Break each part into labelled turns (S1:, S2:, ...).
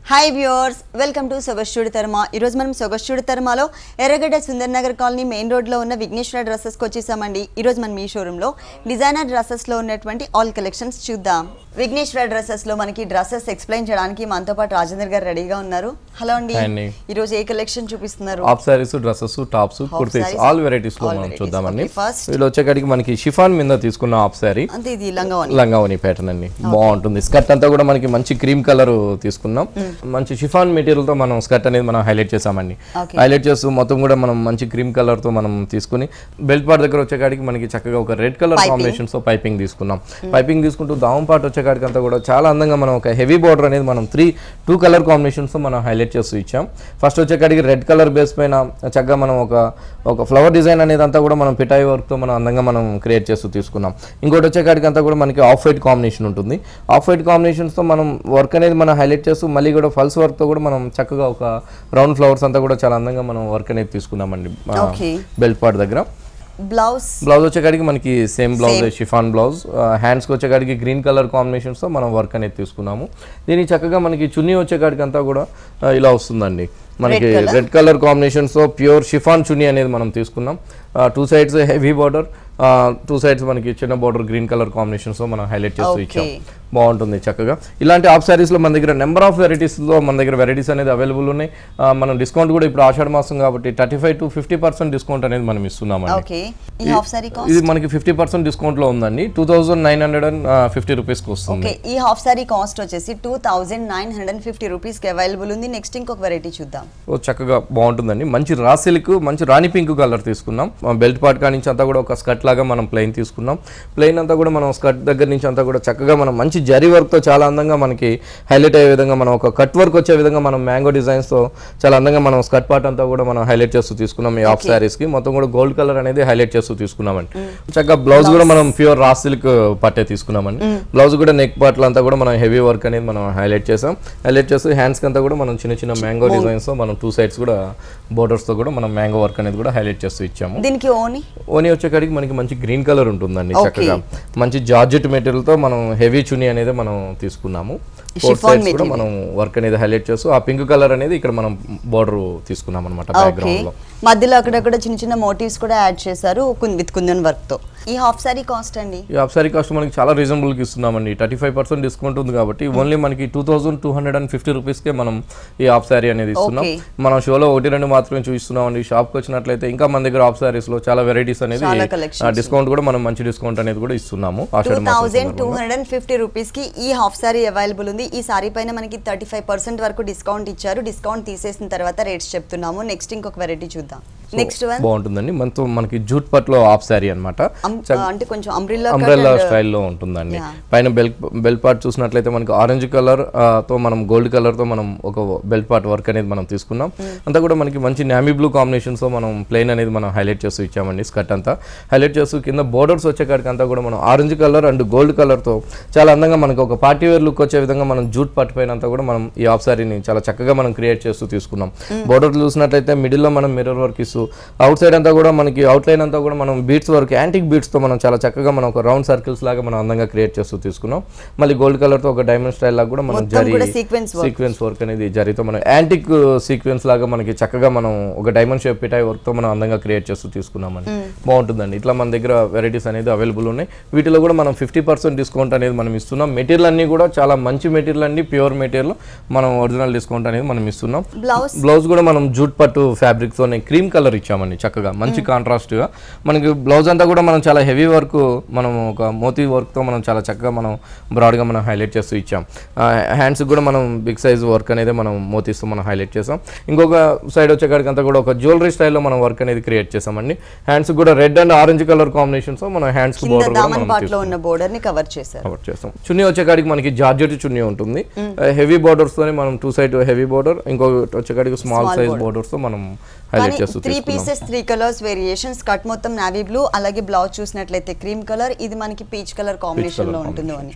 S1: Hi viewers welcome to సొగస్టుడి తర్మ ఈరోజు మనం సొగస్టుడి తర్మలో ఎర్రగడ్డ సుందర్ నగర్ కాలనీ మెయిన్ రోడ్లో ఉన్న విఘ్నేశ్వర డ్రెస్సెస్కి వచ్చేసామండి ఈరోజు మనం ఈ షోరూంలో డిజైనర్ డ్రెస్సెస్లో ఉన్నటువంటి ఆల్ కలెక్షన్స్ చూద్దాం విఘ్నేశ్వర డ్రెస్సెస్లో మనకి డ్రెస్సెస్ ఎక్స్ప్లెయిన్ చేయడానికి మనతో పాటు రాజేందర్ గారు రెడీగా ఉన్నారు హలో అండి
S2: Hi అండి.
S1: ఈరోజు ఏ కలెక్షన్ చూపిస్తున్నారు
S2: half sarees dresses tops kurtis
S1: sarees,
S2: all varieties లో
S1: all
S2: మనం
S1: varieties.
S2: చూద్దామండి
S1: Okay, first.
S2: వీళ్ళు వచ్చేకాడికి మనకి షిఫాన్ మీద తీసుకున్న హాఫ్ సారీ
S1: అంతే ఇది లంగా
S2: లంగావని ప్యాటర్న్ అండి బాగుంటుంది స్కర్ట్ అంతా కూడా మనకి మంచి క్రీమ్ కలర్ తీసుకున్నాం మంచి షిఫాన్ మెటీరియల్ తో మనం స్కర్ట్ అనేది మనం హైలైట్ చేసామండి
S1: Okay.
S2: హైలైట్ చేస్తూ మొత్తం కూడా మనం మంచి క్రీమ్ కలర్ తో మనం తీసుకుని బెల్ట్ పార్ట్ దగ్గర వచ్చేకాడికి మనకి చక్కగా ఒక రెడ్ కలర్
S1: Piping.
S2: కాంబినేషన్స్ తో పైపింగ్ తీసుకున్నాం పైపింగ్ తీసుకుంటూ దావం పార్ట్ వచ్చేకాడికి అంతా కూడా చాలా అందంగా మనం ఒక హెవీ బార్డర్ అనేది మనం త్రీ టూ కలర్ కాంబినేషన్స్ తో మనం హైలైట్ చేస్తూ ఇచ్చాం ఫస్ట్ వచ్చేకాడికి రెడ్ కలర్ బేస్ పైన చక్కగా మనం ఒక ఒక ఫ్లవర్ డిజైన్ అనేది అంతా కూడా మనం పిటాయి వర్క్ తో మనం అందంగా మనం క్రియేట్ చేస్తూ తీసుకున్నాం ఇంకోటి వచ్చేకాడికి అంతా కూడా మనకి ఆఫ్ వైట్ కాంబినేషన్ ఉంటుంది ఆఫ్ వైట్ కాంబినేషన్స్ తో మనం వర్క్ అనేది మనం హైలైట్ చేస్తూ మళ్ళీ కూడా ఫల్స్ వర్క్ తో కూడా మనం చక్కగా ఒక రౌండ్ ఫ్లవర్స్ అంతా కూడా చాలా అందంగా మనం వర్క్ అనేది తీసుకున్నామండి
S1: Okay.
S2: బెల్ట్ పార్ట్ దగ్గర
S1: బ్లౌజ్
S2: బ్లౌజ్ వచ్చేకాడికి మనకి సేమ్ బ్లౌజ్ షిఫాన్ బ్లౌజ్ హ్యాండ్స్కి వచ్చేకాడికి గ్రీన్ కలర్ కాంబినేషన్స్తో మనం వర్క్ అనేది తీసుకున్నాము దీనికి చక్కగా మనకి చున్నీ వచ్చేకాడికి అంతా కూడా ఆ, ఇలా వస్తుందండి మనకి
S1: colour?
S2: రెడ్ కలర్ కాంబినేషన్స్తో ప్యూర్ షిఫాన్ చున్నీ అనేది మనం తీసుకున్నాం two sides heavy border two sides మనకి చిన్న బార్డర్ గ్రీన్ కలర్ కాంబినేషన్స్తో మనం హైలైట్ చేస్తూ ఇచ్చాం
S1: Okay.
S2: బాగుంటుంది చక్కగా ఇలాంటి ఆఫ్ శారీస్లో మన దగ్గర నెంబర్ ఆఫ్ వెరైటీస్లో మన దగ్గర వెరైటీస్ అనేది అవైలబుల్ ఉన్నాయి ఆ, మనం డిస్కౌంట్ కూడా ఇప్పుడు ఆషాఢ మాసం కాబట్టి thirty five to fifty percent discount అనేది మనం ఇస్తున్నామండి
S1: ఓకే ఈ హాఫ్ సారీ కాస్ట్
S2: ఇది మనకి ఫిఫ్టీ పర్సెంట్ డిస్కౌంట్ లో ఉందండి two thousand nine hundred and fifty rupees కి వస్తుంది
S1: ఓకే ఈ హాఫ్ సారీ కాస్ట్ వచ్చేసి two thousand nine hundred and fifty రూపీస్కి అవైలబుల్ ఉంది నెక్స్ట్ ఇంకొక వెరైటీ చూద్దాం
S2: ఓ చక్కగా బాగుంటుందండి మంచి రా సిల్క్ మంచి రాణి పింక్ కలర్ తీసుకున్నాం బెల్ట్ పార్ట్ కాడి నుంచి అంతా కూడా ఒక స్కర్ట్ లాగా మనం ప్లెయిన్ తీసుకున్నాం ప్లెయిన్ అంతా కూడా మనం స్కర్ట్ దగ్గర నుంచి అంతా కూడా చక్కగా మనం మంచి జరీ వర్క్ తో చాలా అందంగా మనకి హైలైట్ అయ్యే విధంగా మనం ఒక కట్ వర్క్ వచ్చే విధంగా మనం మ్యాంగో డిజైన్స్ తో చాలా అందంగా మనం స్కర్ట్ పార్ట్ అంతా కూడా మనం హైలైట్ చేస్తూ తీసుకున్నాం ఈ ఆఫ్ శారీస్ కి మొత్తం కూడా గోల్డ్ కలర్ అనేది హైలైట్ చేస్తూ తీసుకున్నామండి చక్కగా బ్లౌజ్ కూడా మనం ప్యూర్ రా సిల్క్ పట్టే తీసుకున్నామండి బ్లౌజ్ కూడా నెక్ పార్ట్లు అంతా కూడా మనం హెవీ వర్క్ అనేది మనం హైలైట్ చేసాం హైలైట్ చేస్తూ హ్యాండ్స్ అంతా కూడా మనం చిన్న చిన్న మ్యాంగో డిజైన్స్ తో మనం టూ సైడ్స్ కూడా బోర్డర్స్ తో కూడా మనం మ్యాంగో వర్క్ అనేది కూడా హైలైట్ చేస్తూ ఇచ్చాము
S1: దీనికి ఓని
S2: ఓని వచ్చేకాడికి మనకి మంచి గ్రీన్ కలర్ ఉంటుందండి
S1: Okay.
S2: చక్కగా మంచి జార్జెట్ మెటీరియల్ తో మనం హెవీ చున్నీ అనేది మనం తీసుకున్నాము ఫోర్
S1: Chiffon
S2: సైడ్స్ కూడా మనం వర్క్ అనేది హైలైట్ చేస్తూ ఆ పింక్ కలర్ అనేది ఇక్కడ మనం బోర్డర్ తీసుకున్నాం అనమాట
S1: ఓకే
S2: బ్యాక్గ్రౌండ్ లో
S1: మధ్యలో అక్కడక్కడ చిన్న చిన్న మోటివ్స్ కూడా యాడ్ చేశారు విత్ కుందన్ వర్క్ తో ఈ హాఫ్ సారీ కాస్ట్ అండి
S2: ఈ అప్సారీ కాస్ట్ మనకి చాలా రీజనబుల్ కి ఇస్తున్నామండి థర్టీ ఫైవ్ పర్సెంట్ డిస్కౌంట్ ఉంది కాబట్టి ఓన్లీ మనకి two thousand two hundred and fifty రూపీస్కే మనం ఈ ఆఫ్ శారీ అనేది ఇస్తున్నాం
S1: Okay.
S2: మనం షోలో ఒకటి రెండు మాత్రమే చూపిస్తున్నామండి షాప్కి వచ్చినట్లయితే ఇంకా మన దగ్గర ఆఫ్ శారీస్ లో చాలా వెరైటీస్ అనేది
S1: చాలా collections
S2: డిస్కౌంట్ కూడా మనం మంచి డిస్కౌంట్ అనేది కూడా ఇస్తున్నాము
S1: టూ
S2: ఆషాఢ మాసం
S1: థౌజండ్ టూ
S2: సందర్భంగా.
S1: హండ్రెడ్ అండ్ ఫిఫ్టీ రూపీస్ కి ఈ హాఫ్ సారీ అవైలబుల్ ఉంది ఈ సారీ పైన మనకి థర్టీ ఫైవ్ పర్సెంట్ వరకు డిస్కౌంట్ ఇచ్చారు డిస్కౌంట్ తీసేసిన తర్వాత రేట్స్ చెప్తున్నాము నెక్స్ట్ ఇంకొక వెరైటీ చూద్దాం నెక్స్ట్ వన్
S2: బాగుంటుందండి మనతో మనకి జూట్ పట్లో ఆఫ్ శారీ అనమాట
S1: అంటే కొంచెం అంబ్రిల్లా
S2: అంబ్రెల్లా స్టైల్లో ఉంటుందండి
S1: Yeah.
S2: పైన బెల్ బెల్ట్ పార్ట్ చూసినట్లయితే మనకి ఆరెంజ్ కలర్ తో మనం గోల్డ్ కలర్ తో మనం ఒక బెల్ట్ పార్ట్ వర్క్ అనేది మనం తీసుకున్నాం అంతా కూడా మనకి మంచి నామీ బ్లూ కాంబినేషన్స్ తో మనం ప్లెయిన్ అనేది మనం హైలైట్ చేస్తూ ఇచ్చామండి స్కర్ట్ అంతా హైలైట్ చేస్తూ కింద బోర్డర్స్ వచ్చేకాడికి అంతా కూడా మనం orange colour and gold colour తో చాలా అందంగా మనకి ఒక పార్టీ వేర్ లుక్ వచ్చే విధంగా మనం జూట్ పట్టు పైన అంతా కూడా మనం ఈ ఆఫ్ సారీని చాలా చక్కగా మనం క్రియేట్ చేస్తూ తీసుకున్నాం బోర్డర్ చూసినట్లయితే మిడిల్ లో మనం మిర్రర్ వర్క్ ఇస్తూ అవుట్ సైడ్ అంతా కూడా మనకి అవుట్ లైన్ అంతా కూడా మనం బీట్స్ వర్క్ యాంటిక్ బీట్స్ తో మనం చాలా చక్కగా మనం ఒక రౌండ్ సర్కిల్స్ లాగా మనం అందంగా క్రియేట్ చేస్తూ తీసుకున్నాం మళ్ళీ గోల్డ్ కలర్ తో ఒక డైమండ్ స్టైల్ లాగా కూడా మనం
S1: మొత్తం
S2: జరీ
S1: కూడా sequence work.
S2: సీక్వెన్స్ వర్క్ అనేది జరీతో మనం యాంటిక్ సీక్వెన్స్ లాగా మనకి చక్కగా మనం ఒక డైమండ్ షేప్ పిటాయి వర్క్ తో మనం అందంగా క్రియేట్ చేస్తూ తీసుకున్నామండి బాగుంటుందండి ఇట్లా మన దగ్గర వెరైటీస్ అనేది అవైలబుల్ ఉన్నాయి వీటిలో కూడా మనం ఫిఫ్టీ పర్సెంట్ డిస్కౌంట్ అనేది మనం ఇస్తున్నాం మెటీరియల్ అన్ని కూడా చాలా మంచి మెటీరియల్ అండి ప్యూర్ మెటీరియల్ మనం ఒరిజినల్ డిస్కౌంట్ అనేది మనం ఇస్తున్నాం
S1: బ్లౌజ్
S2: బ్లౌజ్ కూడా మనం జూట్ పట్టు ఫ్యాబ్రిక్ తోనే క్రీమ్ కలర్ ఇచ్చామండి చక్కగా మంచి కాంట్రాస్ట్ గా మనకి బ్లౌజ్ అంతా కూడా మనం చాలా హెవీ వర్క్ మనం ఒక మోతీ వర్క్ తో మనం చాలా చక్కగా మనం బ్రాడ్ గా మనం హైలైట్ చేస్తూ ఇచ్చాం హ్యాండ్స్ కూడా మనం బిగ్ సైజ్ వర్క్ అనేది మనం మోతీస్తో మనం హైలైట్ చేసాం ఇంకొక సైడ్ వచ్చేకాడికి అంతా కూడా ఒక జ్యువెలరీ స్టైల్లో మనం వర్క్ అనేది క్రియేట్ చేసామండి హ్యాండ్స్ కూడా red and orange colour combinations మనం హ్యాండ్స్
S1: కింద
S2: బోర్డర్ కూడా
S1: దామన్
S2: మనం
S1: పార్ట్ లో ఉన్న బోర్డర్ ని కవర్ చేశారు
S2: కవర్ చేస్తాం చున్నీ వచ్చేకాడికి మనకి జార్జెట్ చున్నీ ఉంటుంది హెవీ బోర్డర్స్ తోని మనం టూ సైడ్ హెవీ బోర్డర్ ఇంకొకటి వచ్చేకాడికి స్మాల్ సైజ్ బోర్డర్స్ తో మనం
S1: కానీ
S2: హైలైట్ చేస్తూ
S1: త్రీ
S2: తీసుకున్నాం
S1: pieces three colours variations cut మొత్తం నావీ బ్లూ అలాగే బ్లౌజ్ చూసినట్లయితే క్రీమ్ కలర్ ఇది మనకి పీచ్ కలర్ కాంబినేషన్ లో ఉంటుంది అని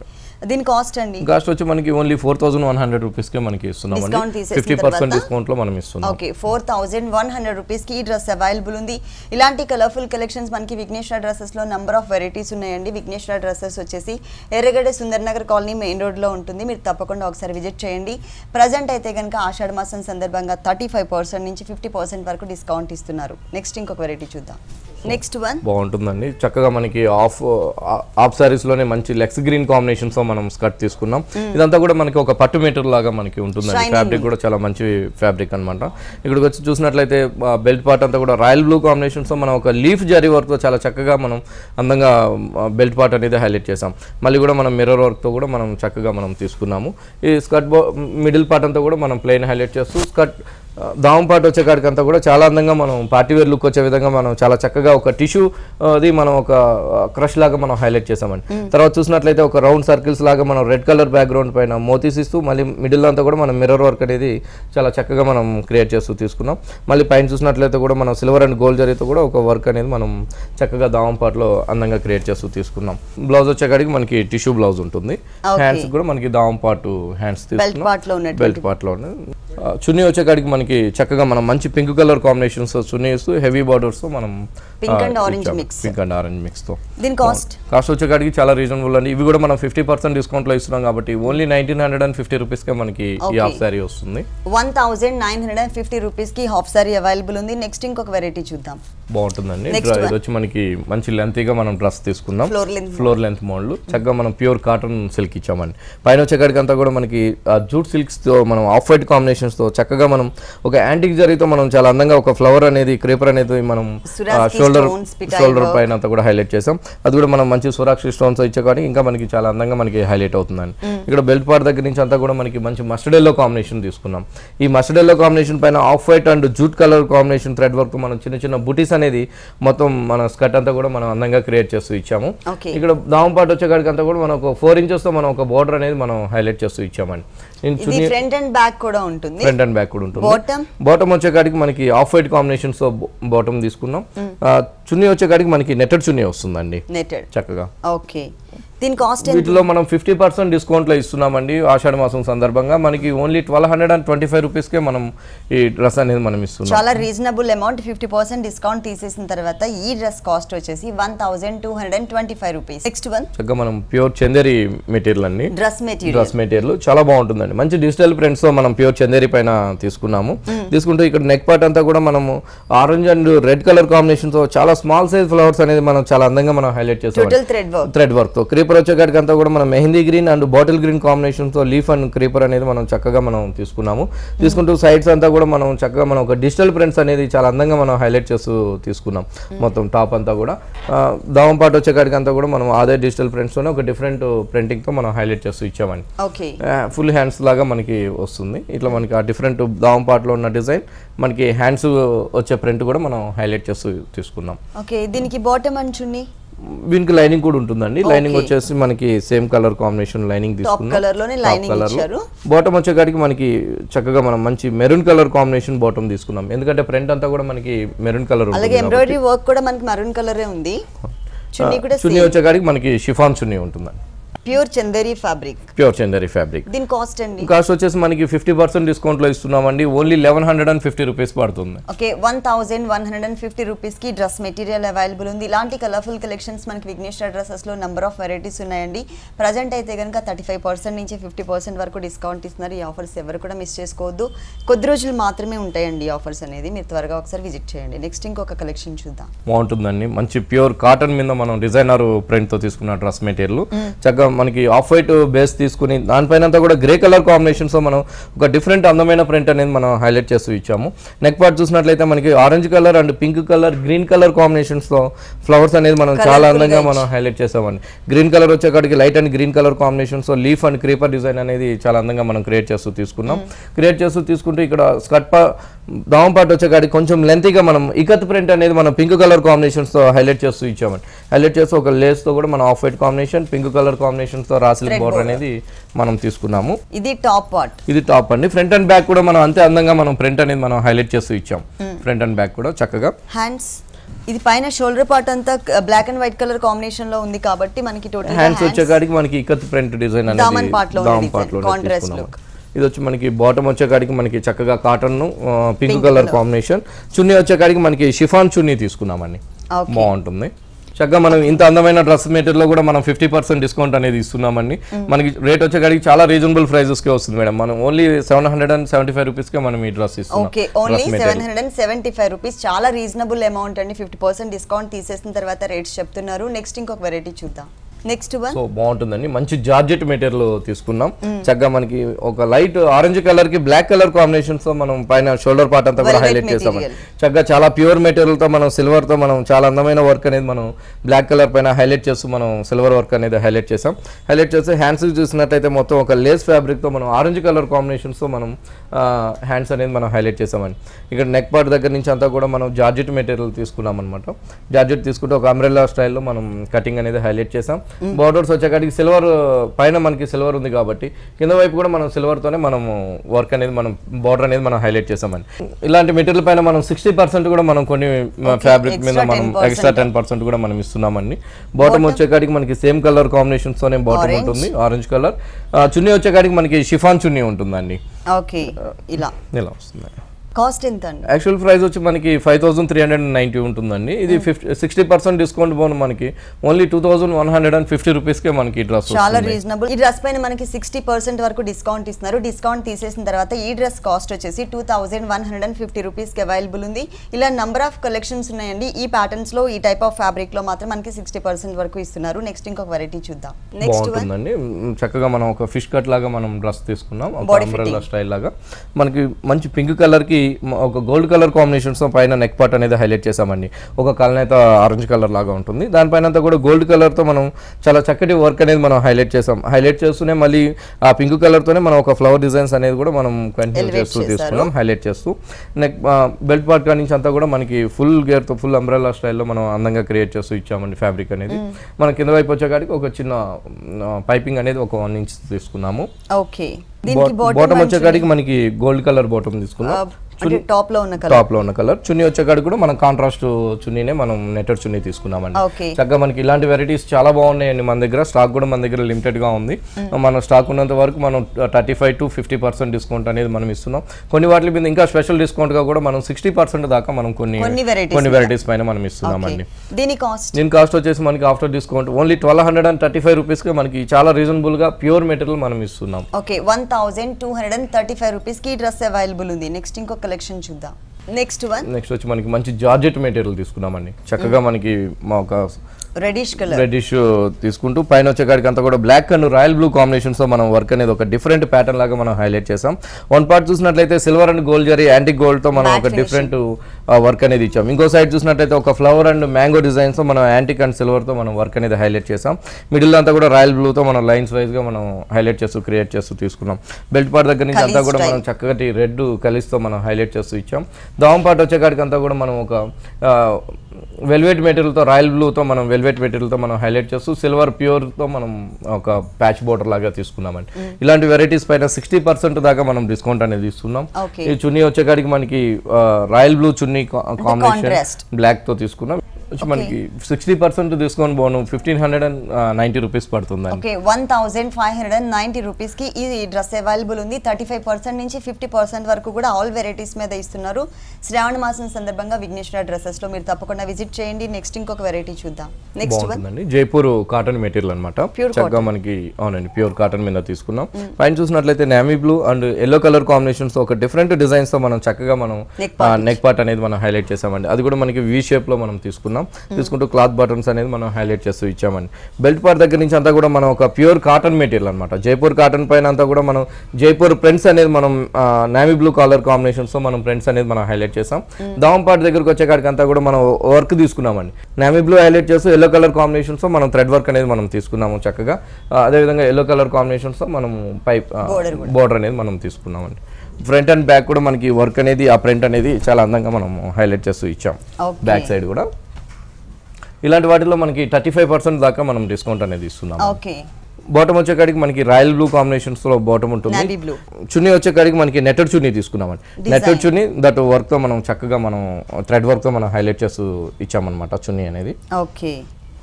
S1: దీని కాస్ట్ అండి
S2: కాస్ట్ వచ్చి మనకి only four thousand one hundred రూపీస్కే మనకి ఇస్తున్నామండి
S1: Discount తీసేసిన
S2: ఫిఫ్టీ పర్సెంట్
S1: తర్వాత?
S2: డిస్కౌంట్లో మనం ఇస్తున్నాం
S1: okay four thousand one hundred రూపీస్కి ఈ డ్రెస్ అవైలబుల్ ఉంది ఇలాంటి కలర్ఫుల్ కలెక్షన్స్ మనకి విఘ్నేశ్వర డ్రెస్సెస్లో నెంబర్ ఆఫ్ వెరైటీస్ ఉన్నాయండి విఘ్నేశ్వర డ్రెస్సెస్ వచ్చేసి ఎర్రగడ్డ సుందర్ నగర్ కాలనీ మెయిన్ రోడ్లో ఉంటుంది మీరు తప్పకుండా ఒకసారి విజిట్ చేయండి ప్రజెంట్ అయితే కనుక ఆషాఢ మాసం సందర్భంగా థర్టీ ఫైవ్ పర్సెంట్ నుంచి ఫిఫ్టీ పర్సెంట్ వరకు డిస్కౌంట్ ఇస్తున్నారు నెక్స్ట్ ఇంకొక వెరైటీ చూద్దాం నెక్స్ట్ వన్
S2: బాగుంటుందండి చక్కగా మనకి ఆఫ్ ఆఫ్ సారీస్ లోనే మంచి లెక్స్ గ్రీన్ కాంబినేషన్స్ తో మనం స్కర్ట్ తీసుకున్నాం ఇదంతా కూడా మనకి ఒక పట్టు మీటర్ లాగా మనకి ఉంటుందండి
S1: Shining
S2: ఫ్యాబ్రిక్ కూడా చాలా మంచి ఫ్యాబ్రిక్ అన్నమాట ఇక్కడికి వచ్చి చూసినట్లయితే బెల్ట్ పార్ట్ అంతా కూడా రాయల్ బ్లూ కాంబినేషన్స్ తో మనం ఒక లీఫ్ జరీ వర్క్ తో చాలా చక్కగా మనం అందంగా బెల్ట్ పార్ట్ అనేది హైలైట్ చేసాం మళ్ళీ కూడా మనం మిర్రర్ వర్క్ తో కూడా మనం చక్కగా మనం తీసుకున్నాము ఈ స్కర్ట్ మిడిల్ పార్ట్ అంతా కూడా మనం ప్లెయిన్ హైలైట్ చేస్తూ స్కర్ట్ దావం పాటు వచ్చే కాడికి అంతా కూడా చాలా అందంగా మనం పార్టీ వేర్ లుక్ వచ్చే విధంగా మనం చాలా చక్కగా ఒక టిష్యూ అది మనం ఒక క్రష్ లాగా మనం హైలైట్ చేసామండి తర్వాత చూసినట్లయితే ఒక రౌండ్ సర్కిల్స్ లాగా మనం రెడ్ కలర్ బ్యాక్గ్రౌండ్ పైన మోతీస్ ఇస్తూ మళ్ళీ మిడిల్ అంతా కూడా మనం మిర్రర్ వర్క్ అనేది చాలా చక్కగా మనం క్రియేట్ చేస్తూ తీసుకున్నాం మళ్ళీ పైన చూసినట్లయితే కూడా మనం సిల్వర్ అండ్ గోల్డ్ జరీతో కూడా ఒక వర్క్ అనేది మనం చక్కగా దావం పాటలో అందంగా క్రియేట్ చేస్తూ తీసుకున్నాం బ్లౌజ్ వచ్చేకాడికి మనకి టిష్యూ బ్లౌజ్ ఉంటుంది
S1: Okay.
S2: హ్యాండ్స్ కూడా మనకి దావం పాటు హ్యాండ్స్
S1: బెల్ట్
S2: తీసుకున్నాం
S1: పార్ట్ లో ఉన్నట్టు
S2: బెల్ట్ పార్ట్ లో చున్నీ వచ్చేకాడికి మనకి చక్కగా మనం మంచి పింక్ కలర్ కాంబినేషన్స్ చున్నీస్ హెవీ బార్డర్స్ తో మనం
S1: Pink and orange mix.
S2: Pink and orange mix తో
S1: దీని కాస్ట్
S2: కాస్ట్ వచ్చేకాడికి చాలా రీజనబుల్ అండి ఇవి కూడా మనం ఫిఫ్టీ పర్సెంట్ డిస్కౌంట్ లో ఇస్తున్నాం కాబట్టి only nineteen hundred and fifty rupees కే మనకి ఈ
S1: Okay.
S2: హాఫ్ శారీ వస్తుంది
S1: one thousand nine hundred and fifty రూపీస్కి హాఫ్ సారీ అవైలబుల్ ఉంది నెక్స్ట్ ఇంకొక వెరైటీ చూద్దాం
S2: బాగుంటుందండి
S1: Next
S2: డ్ర-
S1: one.
S2: ఇది వచ్చి మనకి మంచి లెంతీగా మనం డ్రెస్ తీసుకున్నాం
S1: Floor length
S2: floor length model చక్కగా మనం ప్యూర్ కాటన్ సిల్క్ ఇచ్చామండి పైన వచ్చేకాడికి అంతా కూడా మనకి జూట్ సిల్క్స్ తో మనం ఆఫ్ వైట్ కాంబినేషన్స్ తో చక్కగా మనం ఒక యాంటిక్ జరీతో మనం చాలా అందంగా ఒక ఫ్లవర్ అనేది క్రేపర్ అనేది మనం
S1: Swarovski
S2: shoulder
S1: stones, pitai
S2: shoulder
S1: work.
S2: పైన అంతా కూడా హైలైట్ చేసాం అది కూడా మనం మంచి సురాక్షి స్టోన్స్ ఇచ్చే కానీ ఇంకా మనకి చాలా అందంగా మనకి హైలైట్ అవుతుందండి ఇక్కడ బెల్ట్ పార్ట్ దగ్గర నుంచి అంతా కూడా మనకి మంచి మస్టర్డ్ ఎల్లో కాంబినేషన్ తీసుకున్నాం ఈ మస్టర్డ్ ఎల్లో కాంబినేషన్ పైన off white and jute colour combination thread work మనం చిన్న చిన్న బుటీస్ అనేది మొత్తం మన స్కర్ట్ అంతా కూడా మనం అందంగా క్రియేట్ చేస్తూ ఇచ్చాము
S1: ఓకే
S2: ఇక్కడ దావం పాటు వచ్చేకాడికి అంతా కూడా మనం ఒక ఫోర్ ఇంచెస్ తో మనం ఒక బోర్డర్ అనేది మనం హైలైట్ చేస్తూ ఇచ్చామండి నేను
S1: ఇది
S2: చున్నీ
S1: ఫ్రంట్ అండ్ బ్యాక్ కూడా ఉంటుంది
S2: ఫ్రంట్ అండ్ బ్యాక్ కూడా ఉంటుంది
S1: బాటమ్
S2: బాటమ్ వచ్చేకాడికి మనకి ఆఫ్ వైట్ కాంబినేషన్స్ తో బాటమ్ తీసుకున్నాం ఆ, చున్నీ వచ్చేకాడికి మనకి నెట్టెడ్ చున్నీ వస్తుందండి
S1: నెటెడ్
S2: చక్కగా
S1: ఓకే దీని కాస్ట్ ఎంత
S2: వీటిలో మనం ఫిఫ్టీ పర్సెంట్ డిస్కౌంట్లో ఇస్తున్నామండి ఆషాఢ మాసం సందర్భంగా మనకి only twelve hundred and twenty five రూపీస్కే మనం ఈ డ్రెస్ అనేది మనం ఇస్తున్నాం
S1: చాలా reasonable amount fifty percent discount తీసేసిన తర్వాత ఈ డ్రెస్ కాస్ట్ వచ్చేసి one thousand two hundred and twenty five rupees next one
S2: చక్కగా మనం ప్యూర్ చందేరి మెటీరియల్ అండి
S1: డ్రెస్ మెటీరియల్
S2: డ్రెస్ మెటీరియల్ చాలా బాగుంటుందండి మంచి డిజిటల్ ప్రింట్స్ తో మనం ప్యూర్ చందేరి పైన తీసుకున్నాము తీసుకుంటే ఇక్కడ నెక్ పార్ట్ అంతా కూడా మనము orange and red colour combination తో చాలా స్మాల్ సైజ్ ఫ్లవర్స్ అనేది మనం చాలా అందంగా మనం హైలైట్ చేస్తాం
S1: total thread work
S2: thread work తో క్రీపర్ వచ్చేకాడికి అంతా కూడా మనం mehndi green and bottle green combination తో లీఫ్ అండ్ క్రీపర్ అనేది మనం చక్కగా మనం తీసుకున్నాము తీసుకుంటూ సైడ్స్ అంతా కూడా మనం చక్కగా మనం ఒక డిజిటల్ ప్రింట్స్ అనేది చాలా అందంగా మనం హైలైట్ చేస్తూ తీసుకున్నాం మొత్తం టాప్ అంతా కూడా ఆ, దావం పాటు వచ్చేకాడికి అంతా కూడా మనం అదే డిజిటల్ ప్రింట్స్ తోనే ఒక డిఫరెంట్ ప్రింటింగ్ తో మనం హైలైట్ చేస్తూ ఇచ్చామండి
S1: ఓకే
S2: ఫుల్ హ్యాండ్స్ లాగా మనకి వస్తుంది ఇట్లా మనకి ఆ డిఫరెంట్ దావం పాటలో ఉన్న డిజైన్ మనకి హ్యాండ్స్ వచ్చే ప్రింట్ కూడా మనం హైలైట్ చేస్తూ తీసుకున్నాం
S1: ఓకే దీనికి బాటమ్ అండ్ చున్నీ
S2: దీనికి లైనింగ్ కూడా ఉంటుందండి లైనింగ్
S1: Okay.
S2: వచ్చేసి మనకి సేమ్ కలర్ కాంబినేషన్ లైనింగ్ తీసుకున్నాం
S1: colour లోనే lining ఇచ్చారు.
S2: బాటమ్ వచ్చేకాడికి మనకి చక్కగా మనం మంచి మెరూన్ కలర్ కాంబినేషన్ బాటమ్ తీసుకున్నాం ఎందుకంటే ఫ్రంట్ అంతా కూడా మనకి మెరూన్ కలర్
S1: అలాగే ఎంబ్రాయిడరీ వర్క్ కూడా మనకి మరూన్ కలరే ఉంది చున్నీ కూడా
S2: చున్నీ వచ్చేకాడికి మనకి షిఫాన్ చున్నీ ఉంటుందండి
S1: pure Chanderi fabric
S2: pure Chanderi fabric
S1: దీని కాస్ట్ అండి
S2: కాస్ట్ వచ్చేసి మనకి ఫిఫ్టీ పర్సెంట్ డిస్కౌంట్లో ఇస్తున్నామండి only eleven hundred and fifty rupees పడుతుంది
S1: okay one thousand one hundred and fifty రూపీస్కి డ్రెస్ మెటీరియల్ అవైలబుల్ ఉంది ఇలాంటి కలర్ఫుల్ కలెక్షన్స్ మనకి విఘ్నేశ్వర డ్రెస్సెస్లో నెంబర్ ఆఫ్ వెరైటీస్ ఉన్నాయండి ప్రజెంట్ అయితే కనుక థర్టీ ఫైవ్ పర్సెంట్ నుంచి ఫిఫ్టీ పర్సెంట్ వరకు డిస్కౌంట్ ఇస్తున్నారు ఈ ఆఫర్స్ ఎవరు కూడా మిస్ చేసుకోవద్దు కొద్ది రోజులు మాత్రమే ఉంటాయండి ఈ ఆఫర్స్ అనేది మీరు త్వరగా ఒకసారి విజిట్ చేయండి నెక్స్ట్ ఇంకొక కలెక్షన్ చూద్దాం
S2: బాగుంటుందండి మంచి ప్యూర్ కాటన్ మీద మనం డిజైనర్ ప్రింట్ తో తీసుకున్న డ్రెస్ మెటీరియల్ చక్కగా మనకి ఆఫ్ వైట్ బేస్ తీసుకుని దానిపైన అంతా కూడా గ్రే కలర్ కాంబినేషన్స్ తో మనం ఒక డిఫరెంట్ అందమైన ప్రింట్ అనేది మనం హైలైట్ చేస్తూ ఇచ్చాము నెక్ పార్ట్ చూసినట్లయితే మనకి orange colour and pink colour green colour combinations తో ఫ్లవర్స్ అనేది మనం చాలా
S1: Colourful
S2: అందంగా
S1: గా
S2: మనం హైలైట్ చేసామండి గ్రీన్ కలర్ వచ్చేకాడికి light and green colour combinations తో లీఫ్ అండ్ క్రీపర్ డిజైన్ అనేది చాలా అందంగా మనం క్రియేట్ చేస్తూ తీసుకున్నాం క్రియేట్ చేస్తూ తీసుకుంటూ ఇక్కడ స్కర్ట్ పా దావం పాటు వచ్చేకాడికి కొంచెం లెంతీగా మనం ఇకత్ ప్రింట్ అనేది మనం పింక్ కలర్ కాంబినేషన్స్ తో హైలైట్ చేస్తూ ఇచ్చామండి హైలైట్ చేస్తూ ఒక లేస్ తో కూడా మనం off white combination pink colour combinations తో రాసిల్ బోర్డర్ అనేది మనం తీసుకున్నాము
S1: ఇది టాప్ పార్ట్
S2: ఇది టాప్ అండి ఫ్రంట్ అండ్ బ్యాక్ కూడా మనం అంతే అందంగా మనం ప్రింట్ అనేది మనం హైలైట్ చేస్తూ ఇచ్చాం ఫ్రంట్ అండ్ బ్యాక్ కూడా చక్కగా
S1: హ్యాండ్స్ ఇది పైన షోల్డర్ పార్ట్ అంతా black and white colour combination లో ఉంది కాబట్టి మనకి టోటల్
S2: హ్యాండ్స్ వచ్చేకాడికి మనకి ఇక్కత్ ప్రింట్ డిజైన్ అనేది
S1: దామన్ part లో ఉన్న
S2: దామన్
S1: design,
S2: part లోనే
S1: contrast
S2: తీసుకున్నాం.
S1: look.
S2: ఇది వచ్చి మనకి బాటమ్ వచ్చేకాడికి మనకి చక్కగా cotton pink colour combination chunni వచ్చేకాడికి మనకి షిఫాన్ చున్నీ తీసుకున్నామండి
S1: Okay.
S2: బాగుంటుంది చక్కగా మనం ఇంత అందమైన డ్రెస్ మెటీరియల్ లో కూడా మనం ఫిఫ్టీ పర్సెంట్ డిస్కౌంట్ అనేది ఇస్తున్నామండి మనకి రేట్ వచ్చేకాడికి చాలా రీజనబుల్ ప్రైజెస్ కి వస్తుంది మేడం మనం only seven hundred and seventy five rupees కి మనం ఈ డ్రెస్ ఇస్తున్నాం
S1: okay only
S2: dress
S1: seven
S2: material
S1: hundred and seventy five rupees చాలా రీజనబుల్ అమౌంట్ అండి ఫిఫ్టీ పర్సెంట్ డిస్కౌంట్ తీసేసిన తర్వాత రేట్స్ చెప్తున్నారు నెక్స్ట్ ఇంకొక వెరైటీ చూద్దాం నెక్స్ట్ వన్
S2: సో బాగుంటుందండి మంచి జార్జెట్ మెటీరియల్ తీసుకున్నాం చక్కగా మనకి ఒక లైట్ ఆరెంజ్ కలర్ కి బ్లాక్ కలర్ కాంబినేషన్స్ తో మనం పైన షోల్డర్ పార్ట్ అంతా కూడా
S1: Velvet
S2: హైలైట్ చేసామండి
S1: material.
S2: చక్కగా చాలా ప్యూర్ మెటీరియల్ తో మనం సిల్వర్ తో మనం చాలా అందమైన వర్క్ అనేది మనం బ్లాక్ కలర్ పైన హైలైట్ చేస్తూ మనం సిల్వర్ వర్క్ అనేది హైలైట్ చేసాం హైలైట్ చేస్తే హ్యాండ్స్ చూసినట్టయితే మొత్తం ఒక లేస్ ఫ్యాబ్రిక్ తో మనం ఆరెంజ్ కలర్ కాంబినేషన్స్ తో మనం హ్యాండ్స్ అనేది మనం హైలైట్ చేసామండి ఇక్కడ నెక్ పార్ట్ దగ్గర నుంచి అంతా కూడా మనం జార్జెట్ మెటీరియల్ తీసుకున్నాం అనమాట జార్జెట్ తీసుకుంటే ఒక అంబ్రెల్లా స్టైల్లో మనం కటింగ్ అనేది హైలైట్ చేసాం బార్డర్స్ వచ్చేకాడికి సిల్వర్ పైన మనకి సిల్వర్ ఉంది కాబట్టి కింద వైపు కూడా మనం సిల్వర్ తోనే మనం వర్క్ అనేది మనం బార్డర్ అనేది మనం హైలైట్ చేసామండి ఇలాంటి మెటీరియల్ పైన మనం సిక్స్టీ పర్సెంట్ కూడా మనం కొన్ని ఫ్యాబ్రిక్ మీద
S1: extra
S2: మనం
S1: 10%
S2: ఎక్స్ట్రా టెన్ పర్సెంట్ కూడా మనం ఇస్తున్నామండి బాటమ్ వచ్చేకాడికి మనకి సేమ్ కలర్ కాంబినేషన్స్ తోనే బాటమ్
S1: Orange.
S2: ఉంటుంది ఆరెంజ్ కలర్ చున్నీ వచ్చేకాడికి మనకి షిఫాన్ చున్నీ ఉంటుందండి
S1: ఓకే ఇలా
S2: ఇలా వస్తుంది
S1: కాస్ట్ ఎంత అండి
S2: యాక్చువల్ ప్రైస్ వచ్చి మనకి five thousand three hundred ninety ఉంటుందండి ఇది ఫిఫ్టీ సిక్స్టీ పర్సెంట్ డిస్కౌంట్ పోను మనకి only two thousand one hundred and fifty రూపీస్కే మనకి డ్రెస్
S1: చాలా రీజనబుల్ ఈ డ్రెస్ పైన మనకి సిక్స్టీ పర్సెంట్ వరకు డిస్కౌంట్ ఇస్తున్నారు డిస్కౌంట్ తీసేసిన తర్వాత ఈ డ్రెస్ కాస్ట్ వచ్చేసి two thousand one hundred and fifty రూపీస్కి అవైలబుల్ ఉంది ఇలా నంబర్ ఆఫ్ కలెక్షన్స్ ఉన్నాయండి ఈ ప్యాటర్న్స్ లో ఈ టైప్ ఆఫ్ ఫ్యాబ్రిక్ లో మాత్రం మనకి సిక్స్టీ పర్సెంట్ వరకు ఇస్తున్నారు నెక్స్ట్ ఇంకొక వెరైటీ చూద్దాం నెక్స్ట్ వన్
S2: బాగుంటుందండి మ్, చక్కగా మనం ఒక ఫిష్ కట్ లాగా మనం డ్రెస్ తీసుకున్నాం ఒక
S1: Body
S2: అంబ్రెల్లా స్టైల్ లాగా మనకి మంచి పింక్ కలర్ కి మ- ఒక గోల్డ్ కలర్ కాంబినేషన్స్ పైన నెక్ పార్ట్ అనేది హైలైట్ చేసామండి ఒక కలనేత ఆరెంజ్ కలర్ లాగా ఉంటుంది దానిపైన అంతా కూడా గోల్డ్ కలర్ తో మనం చాలా చక్కటి వర్క్ అనేది మనం హైలైట్ చేసాం హైలైట్ చేస్తూనే మళ్ళీ ఆ పింక్ కలర్ తోనే మనం ఒక ఫ్లవర్ డిజైన్స్ అనేది కూడా మనం కంటిన్యూ
S1: Elevate
S2: చేస్తూ
S1: చేశారు.
S2: తీసుకున్నాం హైలైట్ చేస్తూ నెక్ బెల్ట్ పార్ట్ కాడి నుంచి అంతా కూడా మనకి ఫుల్ గేర్ తో ఫుల్ అంబ్రెల్లా స్టైల్లో మనం అందంగా క్రియేట్ చేస్తూ ఇచ్చామండి ఫ్యాబ్రిక్ అనేది మన కింద వైపు వచ్చేకాడికి ఒక చిన్న పైపింగ్ అనేది ఒక వన్ ఇంచ్ తీసుకున్నాము
S1: ఓకే దీనికి
S2: బాటమ్
S1: బాటమ్
S2: వచ్చేకాడికి మనకి గోల్డ్ కలర్ బాటమ్ తీసుకున్నాం
S1: అంటే టాప్ లో ఉన్న కలర్
S2: టాప్ లో ఉన్న కలర్ చున్నీ వచ్చేకాడికి కూడా మనం కాంట్రాస్ట్ చున్నీనే మనం నెట్టెడ్ చున్నీ తీసుకున్నామండి
S1: ఓకే
S2: చక్కగా మనకి ఇలాంటి వెరైటీస్ చాలా బాగున్నాయండి మన దగ్గర స్టాక్ కూడా మన దగ్గర లిమిటెడ్ గా ఉంది మన స్టాక్ ఉన్నంత వరకు మనం thirty five to fifty percent discount అనేది మనం ఇస్తున్నాం కొన్ని వాటి మీద ఇంకా స్పెషల్ డిస్కౌంట్ గా కూడా మనం సిక్స్టీ పర్సెంట్ దాకా మనం కొన్ని
S1: కొన్ని varieties
S2: కొన్ని వెరైటీస్ పైన మనం ఇస్తున్నామండి
S1: దీని కాస్ట్
S2: దీని కాస్ట్ వచ్చేసి మనకి after discount only twelve hundred and thirty five రూపీస్కి మనకి చాలా రీజనబుల్ గా ప్యూర్ మెటీరియల్ మనం ఇస్తున్నాం
S1: okay one thousand two hundred and thirty five రూపీస్కి ఈ డ్రెస్ అవైలబుల్ ఉంది నెక్స్ట్ ఇంకో కలెక్షన్ చూద్దాం నెక్స్ట్ వన్
S2: నెక్స్ట్ వచ్చి మనకి మంచి జార్జెట్ మెటీరియల్ తీసుకున్నామండి చక్కగా మనకి మా ఒక
S1: రెడిష్ కలర్
S2: రెడ్డిష్ తీసుకుంటూ పైన వచ్చేకాడికి అంతా కూడా black and royal blue combinations తో మనం వర్క్ అనేది ఒక డిఫరెంట్ ప్యాటర్న్ లాగా మనం హైలైట్ చేసాం వన్ పార్ట్ చూసినట్లయితే silver and gold zari antique gold తో మనం
S1: Matte
S2: ఒక
S1: finishing.
S2: డిఫరెంట్ వర్క్ అనేది ఇచ్చాం ఇంకో సైడ్ చూసినట్లయితే ఒక ఫ్లవర్ అండ్ మ్యాంగో డిజైన్స్ తో మనం యాంటిక్ అండ్ సిల్వర్ తో మనం వర్క్ అనేది హైలైట్ చేసాం మిడిల్ అంతా కూడా రాయల్ బ్లూ తో మనం లైన్స్ వైజ్ గా మనం హైలైట్ చేస్తూ క్రియేట్ చేస్తూ తీసుకున్నాం బెల్ట్ పార్ట్ దగ్గర నుంచి అంతా
S1: Kalis
S2: కూడా
S1: style.
S2: మనం చక్కటి రెడ్ కలిస్తో మనం హైలైట్ చేస్తూ ఇచ్చాం దావం పార్ట్ వచ్చేకాడికి అంతా కూడా మనం ఒక వెల్వెట్ మెటీరియల్తో రాయల్ బ్లూతో మనం వెల్వెట్ మెటీరియల్తో మనం హైలైట్ చేస్తూ సిల్వర్ ప్యూర్తో మనం ఒక ప్యాచ్ బోర్డర్ లాగా తీసుకున్నామండి ఇలాంటి వెరైటీస్ పైన సిక్స్టీ పర్సెంట్ దాకా మనం డిస్కౌంట్ అనేది ఇస్తున్నాం
S1: Okay.
S2: ఈ చున్నీ వచ్చేకాడికి మనకి royal blue chunni combination
S1: contrast.
S2: Black తో తీసుకున్నాం వచ్చి మనకి సిక్స్టీ పర్సెంట్ డిస్కౌంట్ పోను fifteen hundred and ninety rupees పడుతుందండి
S1: okay one thousand five hundred and ninety రూపీస్కి ఈ డ్రెస్ అవైలబుల్ ఉంది థర్టీ ఫైవ్ పర్సెంట్ నుంచి ఫిఫ్టీ పర్సెంట్ వరకు కూడా ఆల్ వెరైటీస్ మీద ఇస్తున్నారు శ్రావణ మాసం సందర్భంగా విఘ్నేశ్వర డ్రెస్సెస్లో మీరు తప్పకుండా విజిట్ చేయండి నెక్స్ట్ ఇంకొక వెరైటీ చూద్దాం నెక్స్ట్ వన్
S2: బాగుంటుందండి జైపూర్ కాటన్ మెటీరియల్ అనమాట
S1: Pure
S2: చక్కగా మనకి అవునండి ప్యూర్ కాటన్ మీద తీసుకున్నాం పైన చూసినట్లయితే navy blue and yellow colour combinations ఒక డిఫరెంట్ డిజైన్స్ తో మనం చక్కగా మనం
S1: Neck
S2: నెక్ పార్ట్ అనేది మనం హైలైట్ చేసామండి అది కూడా మనకి వి షేప్ లో మనం తీసుకున్నాం తీసుకుంటూ క్లాత్ బటన్స్ అనేది మనం హైలైట్ చేస్తూ ఇచ్చామండి బెల్ట్ పార్ట్ దగ్గర నుంచి అంతా కూడా మనం ఒక ప్యూర్ కాటన్ మెటీరియల్ అనమాట జైపూర్ కాటన్ పైన అంతా కూడా మనం జైపూర్ ప్రింట్స్ అనేది మనం నావీ బ్లూ కలర్ కాంబినేషన్స్ తో మనం ప్రింట్స్ అనేది మనం హైలైట్ చేసాం దావం పార్ట్ దగ్గరకు వచ్చేకాడికి అంతా కూడా మనం వర్క్ తీసుకున్నామండి నావీ బ్లూ హైలైట్ చేస్తూ ఎల్లో కలర్ కాంబినేషన్స్ తో మనం థ్రెడ్ వర్క్ అనేది మనం తీసుకున్నాము చక్కగా ఆ, అదేవిధంగా ఎల్లో కలర్ కాంబినేషన్స్ తో మనం పైప్
S1: Border
S2: బోర్డర్ అనేది మనం తీసుకున్నామండి ఫ్రంట్ అండ్ బ్యాక్ కూడా మనకి వర్క్ అనేది ఆ ప్రింట్ అనేది చాలా అందంగా మనం హైలైట్ చేస్తూ ఇచ్చాం
S1: Okay.
S2: బ్యాక్ సైడ్ కూడా ఇలాంటి వాటిలో మనకి థర్టీ ఫైవ్ పర్సెంట్ దాకా మనం డిస్కౌంట్ అనేది ఇస్తున్నాం
S1: ఓకే
S2: బాటమ్ వచ్చేకాడికి మనకి రాయల్ బ్లూ కాంబినేషన్స్ లో బాటమ్ ఉంటుంది
S1: నావీ బ్లూ
S2: చున్నీ వచ్చేకాడికి మనకి నెట్టెడ్ చున్నీ తీసుకున్నామండి నెట్టెడ్ చున్నీ దట్ వర్క్ తో మనం చక్కగా మనం థ్రెడ్ వర్క్ తో మనం హైలైట్ చేస్తూ ఇచ్చామన్నమాట చున్నీ అనేది
S1: ఓకే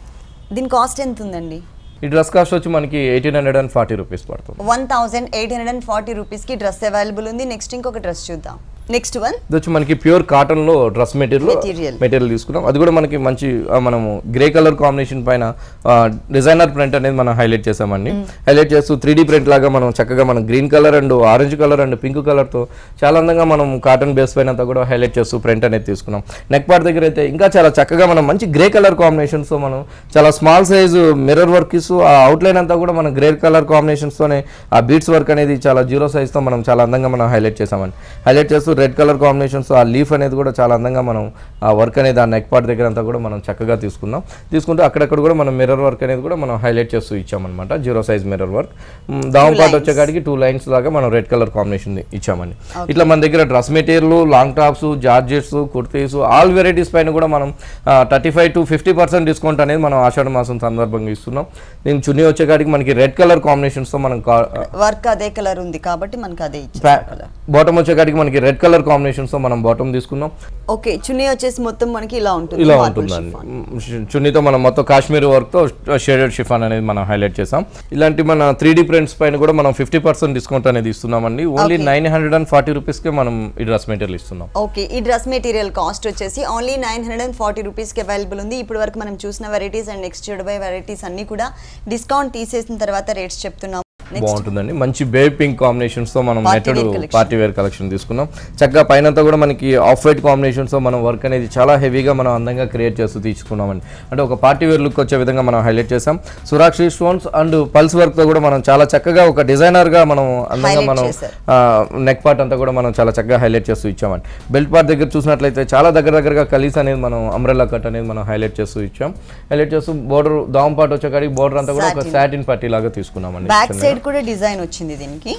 S1: దీని కాస్ట్ ఎంత ఉందండి
S2: ఈ డ్రెస్ కాస్ట్ వచ్చి మనకి eighteen hundred and forty rupees పడుతుంది
S1: one thousand eight hundred and forty రూపీస్కి డ్రెస్ అవైలబుల్ ఉంది నెక్స్ట్ ఇంకొక డ్రెస్ చూద్దాం నెక్స్ట్ వన్
S2: ఇది వచ్చి మనకి ప్యూర్ కాటన్ లో డ్రెస్ మెటీరియల్
S1: Material.
S2: మెటీరియల్ తీసుకున్నాం అది కూడా మనకి మంచి ఆ, మనము గ్రే కలర్ కాంబినేషన్ పైన డిజైనర్ ప్రింట్ అనేది మనం హైలైట్ చేసామండి హైలైట్ చేస్తూ త్రీ ప్రింట్ లాగా మనం చక్కగా మనం green colour and orange colour and pink colour తో చాలా అందంగా మనం కాటన్ బేస్ పైన అంతా కూడా హైలైట్ చేస్తూ ప్రింట్ అనేది తీసుకున్నాం నెక్ పార్ట్ దగ్గర అయితే ఇంకా చాలా చక్కగా మనం మంచి గ్రే కలర్ కాంబినేషన్స్ తో మనం చాలా స్మాల్ సైజు మిర్రర్ వర్క్ ఇస్తూ ఆ అవుట్లైన్ అంతా కూడా మనం గ్రే కలర్ కాంబినేషన్స్ తోనే ఆ బీట్స్ వర్క్ అనేది చాలా జీరో సైజ్ తో మనం చాలా అందంగా మనం హైలైట్ చేసామండి హైలైట్ చేస్తూ రెడ్ కలర్ కాంబినేషన్స్ ఆ లీఫ్ అనేది కూడా చాలా అందంగా మనం ఆ వర్క్ అనేది ఆ నెక్ పార్ట్ దగ్గర అంతా కూడా మనం చక్కగా తీసుకున్నాం తీసుకుంటూ అక్కడక్కడ కూడా మనం మిర్రర్ వర్క్ అనేది కూడా మనం హైలైట్ చేస్తూ ఇచ్చామన్నమాట జీరో సైజ్ మిర్రర్ వర్క్ దావం పార్ట్ వచ్చేకాడికి టూ లైన్స్ లాగా మనం రెడ్ కలర్ కాంబినేషన్ ఇచ్చామండి ఇట్లా మన దగ్గర dress material long tops georgettes kurtis all varieties పైన కూడా మనం thirty five to fifty percent discount అనేది మనం ఆషాఢ మాసం సందర్భంగా ఇస్తున్నాం దీని చున్నీ వచ్చేకాడికి మనకి రెడ్ కలర్ కాంబినేషన్స్తో మనం
S1: వర్క్ అదే కలర్ ఉంది కాబట్టి మనకి అదే ఇచ్చారు
S2: బాటమ్ వచ్చేకాడికి మనకి రెడ్ కలర్ కాంబినేషన్స్ తో మనం బాటమ్ తీసుకున్నాం
S1: ఓకే చున్నీ వచ్చేసి మొత్తం మనకి ఇలా ఉంటుంది
S2: ఇలా
S1: marble
S2: ఉంటుందండి
S1: chiffon.
S2: మ్, చున్నీతో మనం మొత్తం కాశ్మీర్ వర్క్ తో షేడెడ్ షిఫాన్ అనేది మనం హైలైట్ చేసాం ఇలాంటి మన త్రీ డి ప్రింట్స్ పైన కూడా మనం ఫిఫ్టీ పర్సెంట్ డిస్కౌంట్ అనేది ఇస్తున్నామండి only nine hundred and forty రూపీస్కే మనం ఈ డ్రెస్ మెటీరియల్ ఇస్తున్నాం
S1: ఓకే ఈ డ్రెస్ మెటీరియల్ కాస్ట్ వచ్చేసి only nine hundred and forty రూపీస్కి అవైలబుల్ ఉంది ఇప్పటి వరకు మనం చూసిన వెరైటీస్ అండ్ నెక్స్ట్ చూడబోయే వెరైటీస్ అన్ని కూడా డిస్కౌంట్ తీసేసిన తర్వాత రేట్స్ చెప్తున్నాం నెక్స్ట్
S2: బాగుంటుందండి మంచి బేబీ పింక్ కాంబినేషన్స్ తో మనం
S1: Party
S2: netted
S1: wear collection.
S2: Party wear collection తీసుకున్నాం చక్కగా పైనంతా కూడా మనకి ఆఫ్ వైట్ కాంబినేషన్స్ తో మనం వర్క్ అనేది చాలా హెవీగా మనం అందంగా క్రియేట్ చేస్తూ తీసుకున్నామండి అంటే ఒక పార్టీ వేర్ లుక్ వచ్చే విధంగా మనం హైలైట్ చేసాం సురాక్షి స్టోన్స్ అండ్ పల్స్ వర్క్ తో కూడా మనం చాలా చక్కగా ఒక డిజైనర్ గా మనం అందంగా
S1: Highlight
S2: మనం
S1: చేశారు.
S2: నెక్ పార్ట్ అంతా కూడా మనం చాలా చక్కగా హైలైట్ చేస్తూ ఇచ్చామండి బెల్ట్ పార్ట్ దగ్గర చూసినట్లయితే చాలా దగ్గర దగ్గరగా కలిస్ అనేది మనం అంబ్రెల్లా కట్ అనేది మనం హైలైట్ చేస్తూ ఇచ్చాం హైలైట్ చేస్తూ బోర్డర్ దావం పార్ట్ వచ్చేకాడికి బోర్డర్ అంతా కూడా ఒక
S1: Satin.
S2: సాటిన్ పట్టీ లాగా తీసుకున్నామండి
S1: బ్యాక్
S2: చిన్నగా.
S1: సైడ్ కూడా డిజైన్ వచ్చింది దీనికి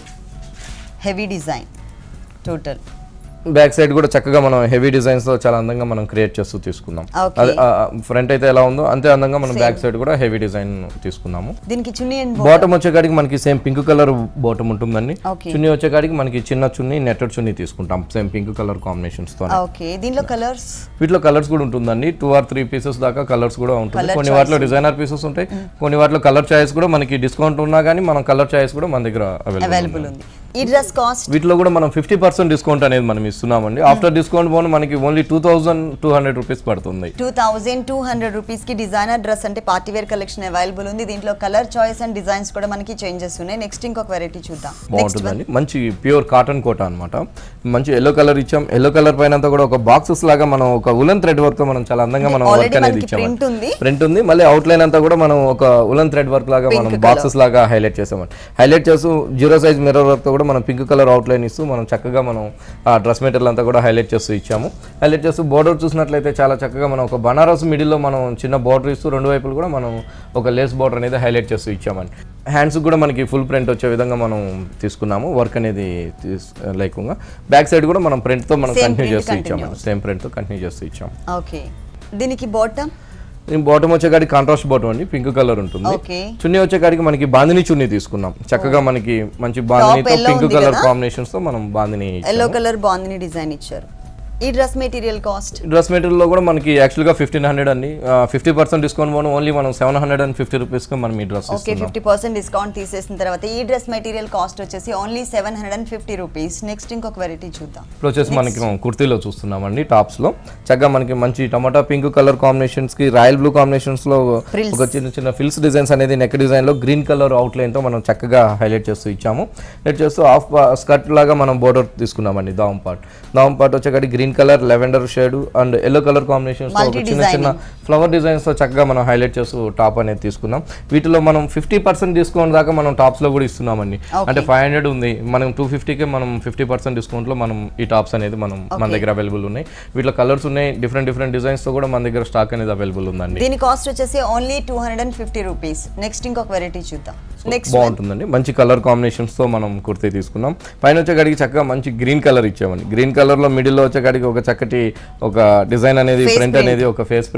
S1: heavy design total
S2: back side కూడా చక్కగా మనం హెవీ డిజైన్స్ తో చాలా అందంగా మనం క్రియేట్ చేస్తూ తీసుకున్నాం
S1: Okay.
S2: అదే ఫ్రంట్ అయితే ఎలా ఉందో అంతే అందంగా మనం బ్యాక్ సైడ్ కూడా హెవీ డిజైన్ తీసుకున్నాము
S1: దీనికి చున్నీ అండ్
S2: బాటమ్ వచ్చేకాడికి మనకి సేమ్ పింక్ కలర్ బాటమ్ ఉంటుందండి
S1: Okay.
S2: చున్నీ వచ్చేకాడికి మనకి చిన్న చున్నీ నెట్టెడ్ చున్నీ తీసుకుంటాం సేమ్ పింక్ కలర్ కాంబినేషన్స్ తో
S1: ఓకే దీనిలో కలర్స్
S2: వీటిలో కలర్స్ కూడా ఉంటుందండి టూ ఆర్ త్రీ పీసెస్ దాకా కలర్స్ కూడా ఉంటుంది
S1: Colour
S2: కొన్ని వాటిలో డిజైనర్ పీసెస్ ఉంటాయి కొన్ని వాటిలో కలర్ చాయిస్ కూడా మనకి డిస్కౌంట్ ఉన్నా కానీ మనం కలర్ చాయిస్ కూడా మన దగ్గర అవైలబుల్
S1: అవైలబుల్ ఉంది ఈ డ్రెస్ కాస్ట్
S2: వీటిలో కూడా మనం ఫిఫ్టీ పర్సెంట్ డిస్కౌంట్ అనేది మనం ఇస్తున్నామండి ఆఫ్టర్ డిస్కౌంట్ పోను మనకి only two thousand two hundred rupees పడుతుంది
S1: టూ థౌజండ్ టూ హండ్రెడ్ రూపీస్కి డిజైనర్ డ్రెస్ అంటే పార్టీ వేర్ కలెక్షన్ అవైలబుల్ ఉంది దీంట్లో కలర్ చాయిస్ అండ్ డిజైన్స్ కూడా మనకి చేంజెస్ ఉన్నాయి నెక్స్ట్ ఇంకొక వెరైటీ చూద్దాం నెక్స్ట్
S2: బాగుంటుందండి మంచి ప్యూర్ కాటన్ కోట అన్నమాట మంచి ఎల్లో కలర్ ఇచ్చాం ఎల్లో కలర్ పైన అంతా కూడా ఒక బాక్సెస్ లాగా మనం ఒక ఉలన్ థ్రెడ్ వర్క్ తో మనం చాలా అందంగా మనం
S1: Already
S2: వర్క్ అనేది
S1: మనకి
S2: ఇచ్చాం
S1: print ఉంది.
S2: ప్రింట్ ఉంది మళ్ళీ అవుట్ లైన్ అంతా కూడా మనం ఒక ఉలన్ థ్రెడ్ వర్క్ లాగా మనం
S1: Pink
S2: బాక్సెస్ లాగా హైలైట్ చేసామండి హైలైట్ చేస్తూ జీరో సైజ్ మిర్రర్ వర్క్ తో కూడా మనం పింక్ కలర్ అవుట్ లైన్ ఇస్తూ మనం చక్కగా మనం ఆ డ్రెస్ మెటీరియల్ అంతా కూడా హైలైట్ చేస్తూ ఇచ్చాము హైలైట్ చేస్తూ బోర్డర్ చూసినట్లయితే చాలా చక్కగా మనం ఒక బనారస్ మిడిల్లో మనం చిన్న బోర్డర్ ఇస్తూ రెండు వైపులు కూడా మనం ఒక లేస్ బోర్డర్ అనేది హైలైట్ చేస్తూ ఇచ్చామండి హ్యాండ్స్ కూడా మనకి ఫుల్ ప్రింట్ వచ్చే విధంగా మనం తీసుకున్నాము వర్క్ అనేది లైక్ బ్యాక్ సైడ్ కూడా మనం print తో మనం
S1: Same
S2: కంటిన్యూ
S1: print
S2: చేస్తూ
S1: continue.
S2: ఇచ్చాము సేమ్ తో కంటిన్యూ చేస్తూ ఇచ్చాము
S1: ఓకే దీనికి బాటమ్
S2: దీని బాటమ్ వచ్చేకాడికి కాంట్రాస్ట్ బాటమ్ అండి పింక్ కలర్ ఉంటుంది
S1: ఓకే
S2: చున్నీ వచ్చేకాడికి మనకి బాందిని చున్నీ తీసుకున్నాం చక్కగా మనకి మంచి బాందినితో
S1: yellow
S2: పింక్
S1: ఉంది
S2: కలర్
S1: కదా?
S2: కాంబినేషన్స్ తో మనం బాందిని
S1: ఎల్లో కలర్ బాగుంది డిజైన్ ఇచ్చారు ఈ డ్రెస్ మెటీరియల్ కాస్ట్
S2: డ్రెస్ మెటీరియల్లో కూడా మనకి యాక్చువల్గా ఫిఫ్టీన్ హండ్రెడ్ అండి ఫిఫ్టీ పర్సెంట్ డిస్కౌంట్ పోను ఓన్లీ మనం సెవెన్ హండ్రెడ్ అండ్ ఫిఫ్టీ రూపీస్కి మనం ఈ డ్రెస్
S1: ఓకే
S2: ఇస్తున్నాం
S1: ఫిఫ్టీ పర్సెంట్ డిస్కౌంట్ తీసేసిన తర్వాత ఈ డ్రెస్ మెటీరియల్ కాస్ట్ వచ్చేసి only seven hundred and fifty rupees next ఇంకొక వెరైటీ చూద్దాం
S2: ఇప్పుడు వచ్చేసి మనకి కుర్తీలో చూస్తున్నామండి టాప్స్ లో చక్కగా మనకి మంచి టమాటా పింక్ కలర్ కాంబినేషన్స్ కి రాయల్ బ్లూ కాంబినేషన్స్ లో
S1: Frills.
S2: ఒక చిన్న చిన్న ఫిల్స్ డిజైన్స్ అనేది నెక్ డిజైన్ లో గ్రీన్ కలర్ అవుట్ లైన్ తో మనం చక్కగా హైలైట్ చేస్తూ ఇచ్చాము హైలైట్ చేస్తూ హాఫ్ స్కర్ట్ లాగా మనం బోర్డర్ తీసుకున్నామండి దావం పార్ట్ దావం పార్ట్ వచ్చేకాడి green colour lavender shade and yellow colour combinations తో ఒక
S1: Multi
S2: చిన్న చిన్న ఫ్లవర్ డిజైన్స్ తో చక్కగా మనం హైలైట్ చేస్తూ టాప్ అనేది తీసుకున్నాం వీటిలో మనం ఫిఫ్టీ పర్సెంట్ డిస్కౌంట్ దాకా మనం టాప్స్ లో కూడా ఇస్తున్నామండి అంటే ఫైవ్ హండ్రెడ్ ఉంది మనం టూ ఫిఫ్టీకే మనం ఫిఫ్టీ పర్సెంట్ డిస్కౌంట్ లో మనం ఈ టాప్స్ అనేది మనం మన దగ్గర అవైలబుల్ ఉన్నాయి వీటిలో కలర్స్ ఉన్నాయి డిఫరెంట్ డిఫరెంట్ డిజైన్స్ తో కూడా మన దగ్గర స్టాక్ అనేది అవైలబుల్ ఉందండి
S1: దీని కాస్ట్ వచ్చేసి only two hundred and fifty rupees next ఇంకొక వెరైటీ చూద్దాం నెక్స్ట్
S2: బాగుంటుందండి మంచి కలర్ కాంబినేషన్స్ తో మనం కుర్తీ తీసుకున్నాం పైన వచ్చేకాడికి చక్కగా మంచి గ్రీన్ కలర్ ఇచ్చామండి గ్రీన్ కలర్ లో మిడిల్ లో వచ్చేకాడికి ఒక చక్కటి ఒక డిజైన్ అనేది
S1: Face
S2: ప్రింట్ అనేది ఒక ఫేస్ ప్రింట్ అనేది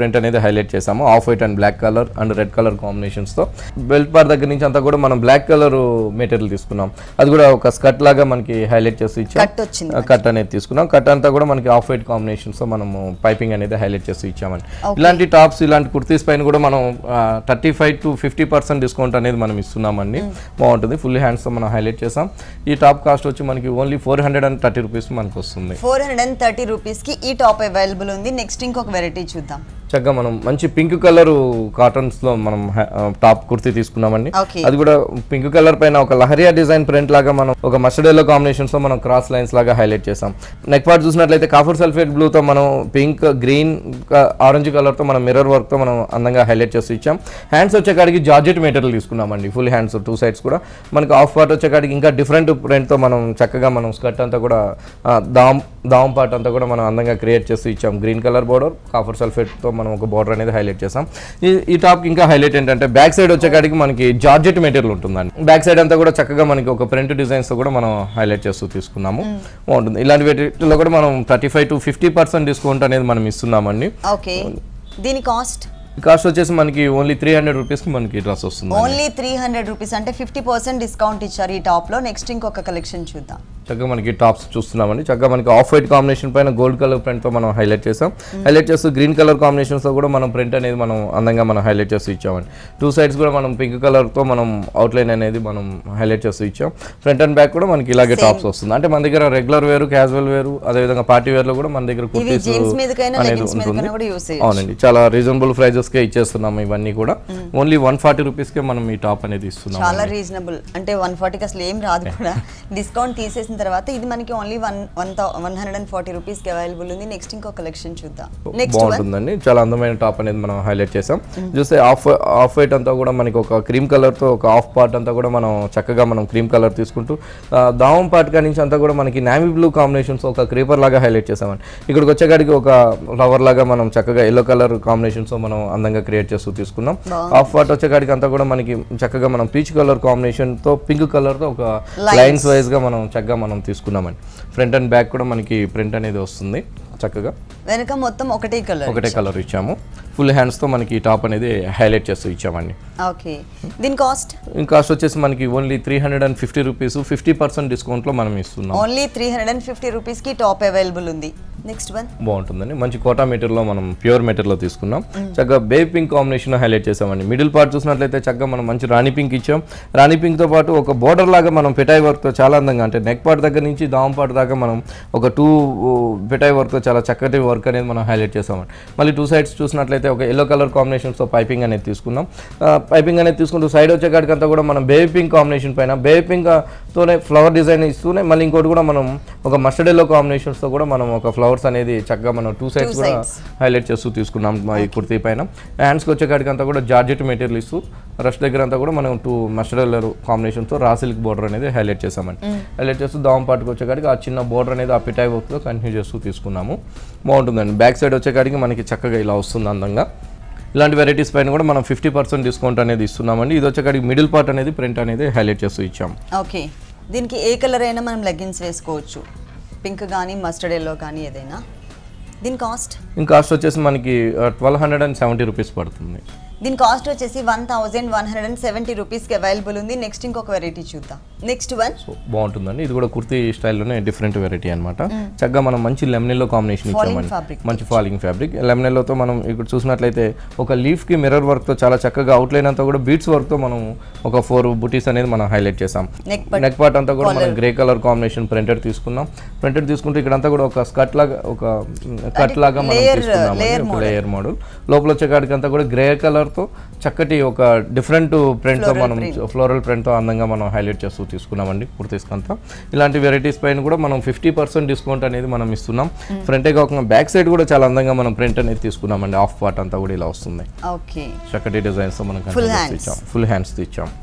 S2: హైలైట్ చేసాము off white and black colour and red colour కాంబినేషన్స్తో బెల్ట్ పార్ దగ్గర నుంచి అంతా కూడా మనం బ్లాక్ కలర్ మెటీరియల్ తీసుకున్నాం అది కూడా ఒక స్కర్ట్ లాగా మనకి హైలైట్ చేసి ఇచ్చాం
S1: కట్ వచ్చింది
S2: కట్ అనేది తీసుకున్నాం కట్ అంతా కూడా మనకి ఆఫ్ వైట్ కాంబినేషన్స్ తో మనము పైపింగ్ అనేది హైలైట్ చేసి ఇచ్చామండి ఇలాంటి టాప్స్ ఇలాంటి కుర్తీస్ పైన కూడా మనం thirty five to fifty percent discount అనేది మనం ఇస్తున్నామండి బాగుంటుంది ఫుల్ హ్యాండ్స్ తో మనం హైలైట్ చేసాం ఈ టాప్ కాస్ట్ వచ్చి మనకి only four hundred and thirty rupees మనకు వస్తుంది
S1: ఫోర్ హండ్రెడ్ అండ్ థర్టీ రూపీస్కి ఈ టాప్ అవైలబుల్ ఉంది నెక్స్ట్ ఇంకొక వెరైటీ చూద్దాం
S2: చక్కగా మనం మంచి పింక్ కలర్ కాటన్స్ లో మనం హ- ఆ, టాప్ కుర్తీ తీసుకున్నామండి
S1: ఓకే
S2: అది కూడా పింక్ కలర్ పైన ఒక లహరియా డిజైన్ ప్రింట్ లాగా మనం ఒక మస్టర్డ్ ఎల్లో కాంబినేషన్స్ తో మనం క్రాస్ లైన్స్ లాగా హైలైట్ చేసాం నెక్ పార్ట్ చూసినట్లయితే కాఫర్ సల్ఫేట్ బ్లూ తో మనం పింక్ గ్రీన్ ఆరెంజ్ కలర్ తో మనం మిర్రర్ వర్క్ తో మనం అందంగా హైలైట్ చేసి ఇచ్చాం హ్యాండ్స్ వచ్చేకాడికి జార్జెట్ మెటీరియల్ తీసుకున్నామండి ఫుల్ హ్యాండ్స్ టూ సైడ్స్ కూడా మనకి ఆఫ్ పార్ట్ వచ్చేకాడికి ఇంకా డిఫరెంట్ ప్రింట్ తో మనం చక్కగా మనం స్కర్ట్ అంతా కూడా ఆ, దామ్ దామ్ పార్ట్ అంతా కూడా మనం అందంగా క్రియేట్ చేసి ఇచ్చాం green colour border copper sulphate తో మనం ఒక బోర్డర్ అనేది హైలైట్ చేసాం ఈ ఈ టాప్ ఇంకా హైలైట్ ఏంటంటే బ్యాక్ సైడ్ వచ్చేకాడికి మనకి జార్జెట్ మెటీరియల్ ఉంటుందండి బ్యాక్ సైడ్ అంతా కూడా చక్కగా మనకి ఒక ప్రింట్ డిజైన్స్ తో కూడా మనం హైలైట్ చేస్తూ తీసుకున్నాము బాగుంటుంది ఇలాంటి వీటిలో కూడా మనం thirty five to fifty percent discount అనేది మనం ఇస్తున్నామండి
S1: ఓకే దీని కాస్ట్
S2: కాస్ట్ వచ్చేసి మనకి ఓన్లీ త్రీ హండ్రెడ్ రూపీస్కి మనకి డ్రెస్ వస్తుంది
S1: ఓన్లీ త్రీ హండ్రెడ్ రూపీస్ అంటే ఫిఫ్టీ పర్సెంట్ డిస్కౌంట్ ఇచ్చారు ఈ టాప్ లో నెక్స్ట్ ఇంకొక కలెక్షన్ చూద్దాం
S2: చక్కగా మనకి టాప్స్ చూస్తున్నామండి చక్కగా మనకి ఆఫ్ వైట్ కాంబినేషన్ పైన గోల్డ్ కలర్ ప్రింట్ తో మనం హైలైట్ చేసాం హైలైట్ చేస్తూ గ్రీన్ కలర్ కాంబినేషన్స్ తో కూడా మనం ప్రింట్ అనేది మనం అందంగా మనం హైలైట్ చేస్తూ ఇచ్చామండి టూ సైడ్స్ కూడా మనం పింక్ కలర్ తో మనం అవుట్లైన్ అనేది మనం హైలైట్ చేస్తూ ఇచ్చాం ఫ్రంట్ అండ్ బ్యాక్ కూడా మనకి ఇలాగే టాప్స్ వస్తుంది అంటే మన దగ్గర రెగ్యులర్ వేరు క్యాజువల్ వేరు అదేవిధంగా పార్టీ వేర్ లో కూడా మన దగ్గర
S1: ఇవి
S2: కుర్తీస్
S1: జీన్స్ మీదకైనా
S2: అనేది
S1: లెగిన్స్
S2: ఉంటుంది
S1: మీదకైనా కూడా యూస్ చేయొచ్చు
S2: అవునండి చాలా రీజనబుల్ ప్రైజెస్ కే ఇచ్చేస్తున్నాం ఇవన్నీ కూడా ఓన్లీ వన్ ఫార్టీ రూపీస్ కే మనం ఈ టాప్ అనేది ఇస్తున్నాం
S1: చాలా రీజనబుల్ అంటే వన్ ఫార్టీకి అసలు ఏం రాదు కూడా డిస్కౌంట్ తీసేసిన తర్వాత ఇది మనకి only one one one hundred and forty రూపీస్కి అవైలబుల్ ఉంది నెక్స్ట్ ఇంకో కలెక్షన్ చూద్దాం నెక్స్ట్ వన్
S2: బాగుంటుందండి చాలా అందమైన టాప్ అనేది మనం హైలైట్ చేసాం చూస్తే ఆఫ్ ఆఫ్ వైట్ అంతా కూడా మనకి ఒక క్రీమ్ కలర్ తో ఒక ఆఫ్ పార్ట్ అంతా కూడా మనం చక్కగా మనం క్రీమ్ కలర్ తీసుకుంటూ ఆ, దావం పార్ట్ కాడి నుంచి అంతా కూడా మనకి నావీ బ్లూ కాంబినేషన్స్ ఒక క్రీపర్ లాగా హైలైట్ చేసామండి ఇక్కడికి వచ్చేకాడికి ఒక ఫ్లవర్ లాగా మనం చక్కగా ఎల్లో కలర్ కాంబినేషన్స్ మనం అందంగా క్రియేట్ చేస్తూ తీసుకున్నాం ఆఫ్ పార్ట్ వచ్చేకాడికి అంతా కూడా మనకి చక్కగా మనం పీచ్ కలర్ కాంబినేషన్ తో పింక్ కలర్ తో ఒక లైన్స్ వైజ్ గా మనం చక్కగా మనం తీసుకున్నామండి ఫ్రంట్ అండ్ బ్యాక్ కూడా మనకి ప్రింట్ అనేది వస్తుంది చక్కగా
S1: వెనక మొత్తం ఒకటే కలర్
S2: ఒకటే కలర్ ఇచ్చాము ఫుల్ హ్యాండ్స్తో మనకి ఈ టాప్ అనేది హైలైట్ చేస్తూ ఇచ్చామండి
S1: ఓకే దీని కాస్ట్
S2: ఇంకా కాస్ట్ వచ్చేసి మనకి only three hundred and fifty rupees fifty percent డిస్కౌంట్లో మనం ఇస్తున్నాం
S1: only three hundred and fifty రూపీస్కి టాప్ అవైలబుల్ ఉంది నెక్స్ట్ వన్
S2: బాగుంటుందండి మంచి కోటా మెటీరియల్లో మనం ప్యూర్ మెటీరియల్లో తీసుకున్నాం చక్కగా బే పింక్ కాంబినేషన్ హైలైట్ చేసామండి మిడిల్ పార్ట్ చూసినట్లయితే చక్కగా మనం మంచి రాణి పింక్ ఇచ్చాం రాణి పింక్తో పాటు ఒక బోర్డర్ లాగా మనం పిటాయి వర్క్తో చాలా అందంగా అంటే నెక్ పార్ట్ దగ్గర నుంచి దామ్ పార్ట్ దాకా మనం ఒక టూ పిటాయి వర్క్తో చాలా చక్కటి వర్క్ అనేది మనం హైలైట్ చేసామండి మళ్ళీ టూ సైడ్స్ చూసినట్లయితే ఒక ఎల్లో కలర్ కాంబినేషన్స్తో పైపింగ్ అనేది తీసుకున్నాం పైపింగ్ అనేది తీసుకుంటూ సైడ్ వచ్చేకాడికి అంతా కూడా మనం బేబీ పింక్ కాంబినేషన్ పైన బేబీ పింక్ తోనే ఫ్లవర్ డిజైన్ ఇస్తూనే మళ్ళీ ఇంకోటి కూడా మనం ఒక మస్టర్డ్ ఎల్లో కాంబినేషన్స్తో కూడా మనం ఒక ఫ్లవర్స్ అనేది చక్కగా మనం టూ సైడ్స్ కూడా హైలైట్ చేస్తూ తీసుకున్నాం మా ఈ కుర్తీ పైన హ్యాండ్స్కి వచ్చేకాడికి అంతా కూడా జార్జెట్ మెటీరియల్ ఇస్తూ రష్ దగ్గర అంతా కూడా మనం టూ మస్టర్డ్ ఎల్లో కాంబినేషన్తో రా సిల్క్ బోర్డర్ అనేది హైలైట్ చేసామండి హైలైట్ చేస్తూ దావం పాటుకు వచ్చేకాడికి ఆ చిన్న బోర్డర్ అనేది ఆ పిటాయి వర్క్తో కంటిన్యూ చేస్తూ తీసుకున్నాము బాగుంటుందండి బ్యాక్ సైడ్ వచ్చేకాడికి మనకి చక్కగా ఇలా వస్తుంది అందంగా ఇలాంటి వెరైటీస్ పైన కూడా మనం ఫిఫ్టీ పర్సెంట్ డిస్కౌంట్ అనేది ఇస్తున్నామండి ఇది వచ్చేకాడికి మిడిల్ పార్ట్ అనేది ప్రింట్ అనేది హైలైట్ చేస్తూ ఇచ్చాం
S1: ఓకే దీనికి ఏ కలర్ అయినా మనం లెగ్గిన్స్ వేసుకోవచ్చు పింక్ కానీ మస్టర్డ్ ఎల్లో కానీ ఏదైనా దీని కాస్ట్
S2: ఇంకా కాస్ట్ వచ్చేసి మనకి twelve hundred and seventy rupees పడుతుంది
S1: దీని కాస్ట్ వచ్చేసి one thousand one hundred and seventy రూపీస్కి అవైలబుల్ ఉంది నెక్స్ట్ ఇంకొక వెరైటీ చూద్దాం నెక్స్ట్ వన్
S2: సో బాగుంటుందండి ఇది కూడా కుర్తీ స్టైల్లోనే డిఫరెంట్ వెరైటీ అనమాట చక్కగా మనం మంచి లెమనెల్లో కాంబినేషన్ ఇచ్చామండి
S1: fabric
S2: మంచి ఫాలింగ్ ఫ్యాబ్రిక్ లెమనెల్లోతో మనం ఇక్కడ చూసినట్లయితే ఒక లీఫ్కి మిర్రర్ వర్క్తో చాలా చక్కగా అవుట్లైన్ అంతా కూడా బీట్స్ వర్క్తో మనం ఒక ఫోర్ బుటీస్ అనేది మనం హైలైట్ చేసాం
S1: నెక్
S2: నెక్ పార్ట్ అంతా కూడా మనం గ్రే కలర్ కాంబినేషన్ ప్రింటెడ్ తీసుకున్నాం ప్రింటెడ్ తీసుకుంటే ఇక్కడంతా కూడా ఒక స్కర్ట్ లాగా ఒక కట్ లాగా మనం
S1: layer-
S2: తీసుకున్నాం
S1: layer
S2: ఒక లేయర్ మోడల్ లోపల వచ్చేకాడికి అంతా కూడా గ్రే కలర్ తో చక్కటి ఒక డిఫరెంట్ ప్రింట్ తో మనం ఫ్లోరల్ ప్రింట్ తో అందంగా మనం హైలైట్ చేస్తూ తీసుకున్నామండి కుర్తీస్ అంతా ఇలాంటి వెరైటీస్ పైన కూడా మనం ఫిఫ్టీ పర్సెంట్ డిస్కౌంట్ అనేది మనం ఇస్తున్నాం ఫ్రంటే కాకుండా బ్యాక్ సైడ్ కూడా చాలా అందంగా మనం ప్రింట్ అనేది తీసుకున్నామండి ఆఫ్ పార్ట్ అంతా కూడా ఇలా వస్తుంది
S1: ఓకే
S2: చక్కటి డిజైన్స్ తో మనం
S1: Full
S2: continue
S1: hands.
S2: ఇచ్చాం ఫుల్ హ్యాండ్స్ ఇచ్చాం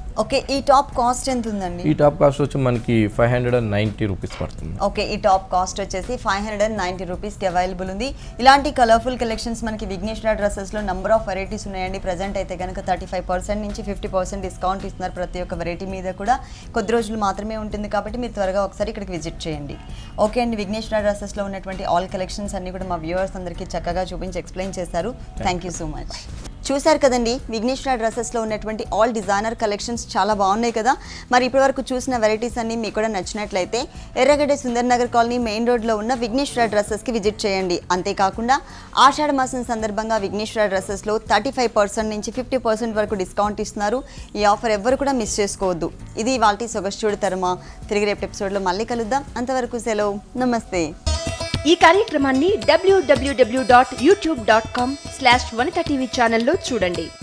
S1: ఓకే ఈ టాప్ కాస్ట్ ఎంత ఉందండి
S2: ఈ టాప్ కాస్ట్ వచ్చి మనకి five hundred and ninety rupees పడుతుంది
S1: ఓకే ఈ టాప్ కాస్ట్ వచ్చేసి ఫైవ్ హండ్రెడ్ అండ్ నైంటీ రూపీస్కి అవైలబుల్ ఉంది ఇలాంటి కలర్ఫుల్ కలెక్షన్స్ మనకి విఘ్నేశ్వర డ్రెస్సెస్లో నెంబర్ ఆఫ్ వెరైటీస్ ఉన్నాయండి ప్రజెంట్ అయితే కనుక థర్టీ ఫైవ్ పర్సెంట్ నుంచి ఫిఫ్టీ పర్సెంట్ డిస్కౌంట్ ఇస్తున్నారు ప్రతి ఒక్క వెరైటీ మీద కూడా కొద్ది రోజులు మాత్రమే ఉంటుంది కాబట్టి మీరు త్వరగా ఒకసారి ఇక్కడికి విజిట్ చేయండి ఓకే అండి విఘ్నేశ్వర డ్రెస్సెస్లో ఉన్నటువంటి ఆల్ కలెక్షన్స్ అన్ని కూడా మా వ్యూవర్స్ అందరికీ చక్కగా చూపించి ఎక్స్ప్లెయిన్ చేశారు థ్యాంక్ యూ సో మచ్ చూశారు కదండి విఘ్నేశ్వర డ్రెస్సెస్లో ఉన్నటువంటి ఆల్ డిజైనర్ కలెక్షన్స్ చాలా బాగున్నాయి కదా మరి ఇప్పటివరకు చూసిన వెరైటీస్ అన్ని మీకు కూడా నచ్చినట్లయితే ఎర్రగడ్డ సుందర్ నగర్ కాలనీ మెయిన్ రోడ్లో ఉన్న విఘ్నేశ్వర డ్రెస్సెస్కి విజిట్ చేయండి అంతేకాకుండా ఆషాఢ మాసం సందర్భంగా విఘ్నేశ్వర డ్రెస్సెస్లో థర్టీ ఫైవ్ పర్సెంట్ నుంచి ఫిఫ్టీ పర్సెంట్ వరకు డిస్కౌంట్ ఇస్తున్నారు ఈ ఆఫర్ ఎవ్వరు కూడా మిస్ చేసుకోవద్దు ఇది వాళ్ళ సొగస్చూడు తరమా తిరిగి రేపు ఎపిసోడ్లో మళ్ళీ కలుద్దాం అంతవరకు సెలవు నమస్తే
S3: ఈ కార్యక్రమాన్ని WWW dot YouTube dot com slash Vanitha TV ఛానల్లో చూడండి